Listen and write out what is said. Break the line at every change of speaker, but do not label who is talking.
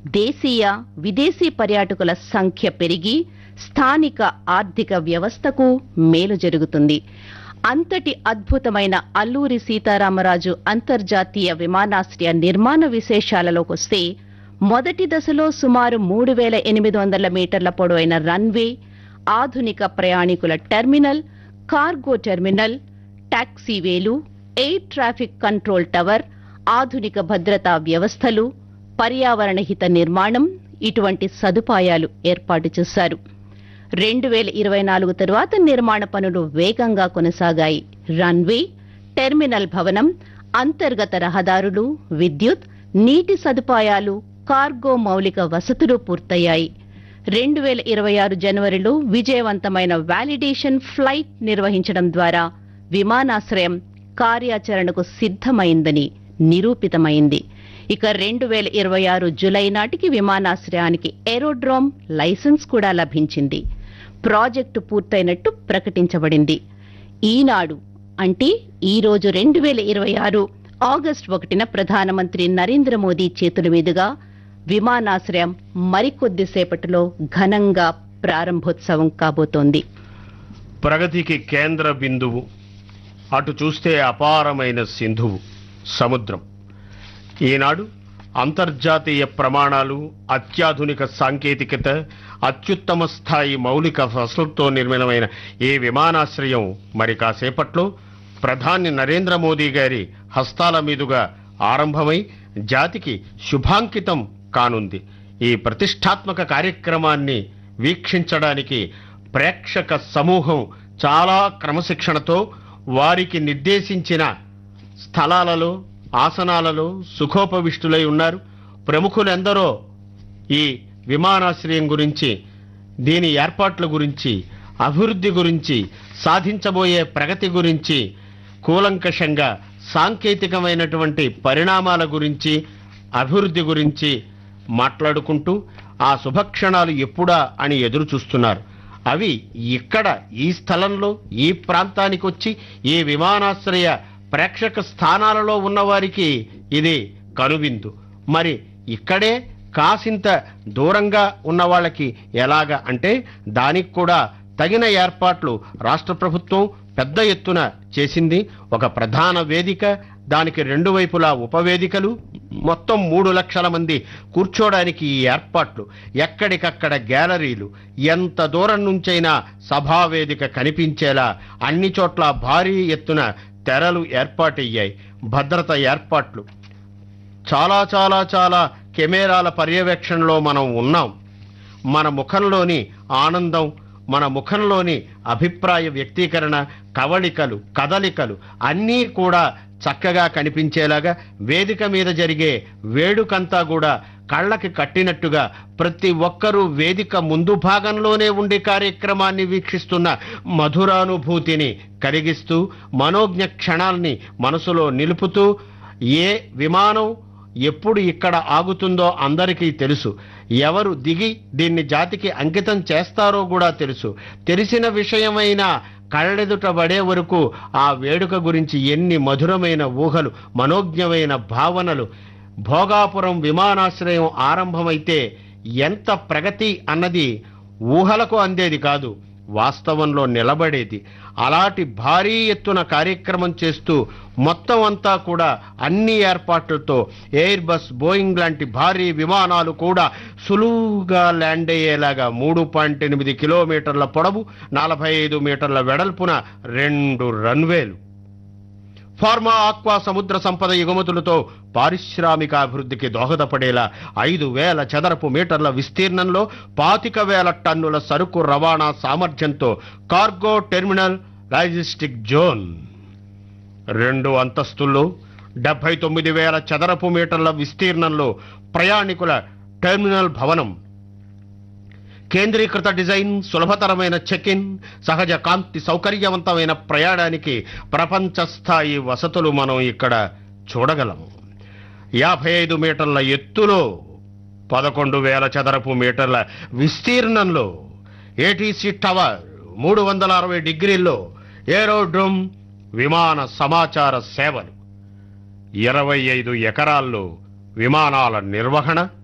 దేశీయ విదేశీ పర్యాటకుల సంఖ్య పెరిగి స్థానిక ఆర్థిక వ్యవస్థకు మేలు జరుగుతుంది అంతటి అద్భుతమైన అల్లూరి సీతారామరాజు అంతర్జాతీయ విమానాశ్రయ నిర్మాణ విశేషాలలోకొస్తే మొదటి దశలో సుమారు మూడు వేల ఎనిమిది వందల మీటర్ల పొడవైన రన్వే ఆధునిక ప్రయాణికుల టెర్మినల్ కార్గో టెర్మినల్ టాక్సీవేలు ఎయిర్ ట్రాఫిక్ కంట్రోల్ టవర్ ఆధునిక భద్రతా వ్యవస్థలు పర్యావరణ హిత నిర్మాణం ఇటువంటి సదుపాయాలు ఏర్పాటు చేశారు రెండు వేల ఇరవై నాలుగు తరువాత నిర్మాణ పనులు వేగంగా కొనసాగాయి రన్వే టెర్మినల్ భవనం అంతర్గత రహదారులు విద్యుత్ నీటి సదుపాయాలు కార్గో మౌలిక వసతులు పూర్తయ్యాయి రెండు వేల ఇరవై ఆరు జనవరిలో విజయవంతమైన వాలిడేషన్ ఫ్లైట్ నిర్వహించడం ద్వారా విమానాశ్రయం కార్యాచరణకు సిద్ధమైందని నిరూపితమైంది ఇక రెండు వేల ఇరవై ఆరు జులై నాటికి విమానాశ్రయానికి ఏరోడ్రోమ్ లైసెన్స్ కూడా లభించింది ప్రాజెక్టు పూర్తయినట్టు ప్రకటించబడింది ఈనాడు అంటే ఈ రోజు రెండు వేల ఇరవై ఆరు ఆగస్టు ఒకటిన ప్రధానమంత్రి నరేంద్ర మోదీ చేతుల మీదుగా విమానాశ్రయం మరికొద్దిసేపటిలో ఘనంగా ప్రారంభోత్సవం కాబోతోంది
ప్రగతికి కేంద్ర బిందువు అటు చూస్తే అపారమైన సింధువు సముద్రం ఈనాడు అంతర్జాతీయ ప్రమాణాలు అత్యాధునిక సాంకేతికత అత్యుత్తమ స్థాయి మౌలిక వసతులతో నిర్మితమైన ఈ విమానాశ్రయం మరి కాసేపట్లో ప్రధాని నరేంద్ర మోదీ గారి హస్తాల మీదుగా ఆరంభమై జాతికి శుభాంకితం కానుంది ఈ ప్రతిష్టాత్మక కార్యక్రమాన్ని వీక్షించడానికి ప్రేక్షక సమూహం చాలా క్రమశిక్షణతో వారికి నిర్దేశించిన స్థలాలలో ఆసనాలలో సుఖోపవిష్టులై ఉన్నారు ప్రముఖులెందరో ఈ విమానాశ్రయం గురించి దీని ఏర్పాట్ల గురించి అభివృద్ధి గురించి సాధించబోయే ప్రగతి గురించి కూలంకషంగా సాంకేతికమైనటువంటి పరిణామాల గురించి అభివృద్ధి గురించి మాట్లాడుకుంటూ ఆ శుభక్షణాలు ఎప్పుడా అని ఎదురు చూస్తున్నారు అవి ఇక్కడ ఈ స్థలంలో ఈ ప్రాంతానికి వచ్చి ఈ విమానాశ్రయ ప్రేక్షక స్థానాలలో ఉన్నవారికి ఇది కనువిందు మరి ఇక్కడే కాసింత దూరంగా ఉన్న వాళ్ళకి ఎలాగా అంటే దానికి కూడా తగిన ఏర్పాట్లు రాష్ట్ర ప్రభుత్వం పెద్ద ఎత్తున చేసింది ఒక ప్రధాన వేదిక దానికి రెండు వైపులా ఉపవేదికలు మొత్తం మూడు లక్షల మంది కూర్చోడానికి ఈ ఏర్పాట్లు ఎక్కడికక్కడ గ్యాలరీలు ఎంత దూరం నుంచైనా సభా వేదిక కనిపించేలా అన్ని చోట్ల భారీ ఎత్తున తెరలు ఏర్పాటయ్యాయి భద్రత ఏర్పాట్లు చాలా చాలా చాలా కెమెరాల పర్యవేక్షణలో మనం ఉన్నాం మన ముఖంలోని ఆనందం మన ముఖంలోని అభిప్రాయ వ్యక్తీకరణ కవళికలు కదలికలు అన్నీ కూడా చక్కగా కనిపించేలాగా వేదిక మీద జరిగే వేడుకంతా కూడా కళ్ళకి కట్టినట్టుగా ప్రతి ఒక్కరూ వేదిక ముందు భాగంలోనే ఉండి కార్యక్రమాన్ని వీక్షిస్తున్న మధురానుభూతిని కలిగిస్తూ మనోజ్ఞ క్షణాల్ని మనసులో నిలుపుతూ ఏ విమానం ఎప్పుడు ఇక్కడ ఆగుతుందో అందరికీ తెలుసు ఎవరు దిగి దీన్ని జాతికి అంకితం చేస్తారో కూడా తెలుసు తెలిసిన విషయమైన కళ్ళెదుట పడే వరకు ఆ వేడుక గురించి ఎన్ని మధురమైన ఊహలు మనోజ్ఞమైన భావనలు భోగాపురం విమానాశ్రయం ఆరంభమైతే ఎంత ప్రగతి అన్నది ఊహలకు అందేది కాదు వాస్తవంలో నిలబడేది అలాంటి భారీ ఎత్తున కార్యక్రమం చేస్తూ మొత్తం అంతా కూడా అన్ని ఏర్పాట్లతో ఎయిర్ బస్ బోయింగ్ లాంటి భారీ విమానాలు కూడా సులువుగా ల్యాండ్ అయ్యేలాగా మూడు పాయింట్ ఎనిమిది కిలోమీటర్ల పొడవు నలభై ఐదు మీటర్ల వెడల్పున రెండు రన్వేలు ఫార్మా ఆక్వా సముద్ర సంపద ఎగుమతులతో పారిశ్రామిక అభివృద్ధికి దోహదపడేలా ఐదు వేల చదరపు మీటర్ల విస్తీర్ణంలో పాతిక వేల టన్నుల సరుకు రవాణా సామర్థ్యంతో కార్గో టెర్మినల్ లాజిస్టిక్ జోన్ రెండు అంతస్తుల్లో డెబ్బై తొమ్మిది వేల చదరపు మీటర్ల విస్తీర్ణంలో ప్రయాణికుల టెర్మినల్ భవనం కేంద్రీకృత డిజైన్ సులభతరమైన చెక్ ఇన్ సహజ కాంతి సౌకర్యవంతమైన ప్రయాణానికి ప్రపంచ స్థాయి వసతులు మనం ఇక్కడ చూడగలం యాభై ఐదు మీటర్ల ఎత్తులో పదకొండు వేల చదరపు మీటర్ల విస్తీర్ణంలో ఏటీసీ టవర్ మూడు వందల అరవై డిగ్రీల్లో ఏరోడ్రోమ్ విమాన సమాచార సేవలు ఇరవై ఐదు ఎకరాల్లో విమానాల నిర్వహణ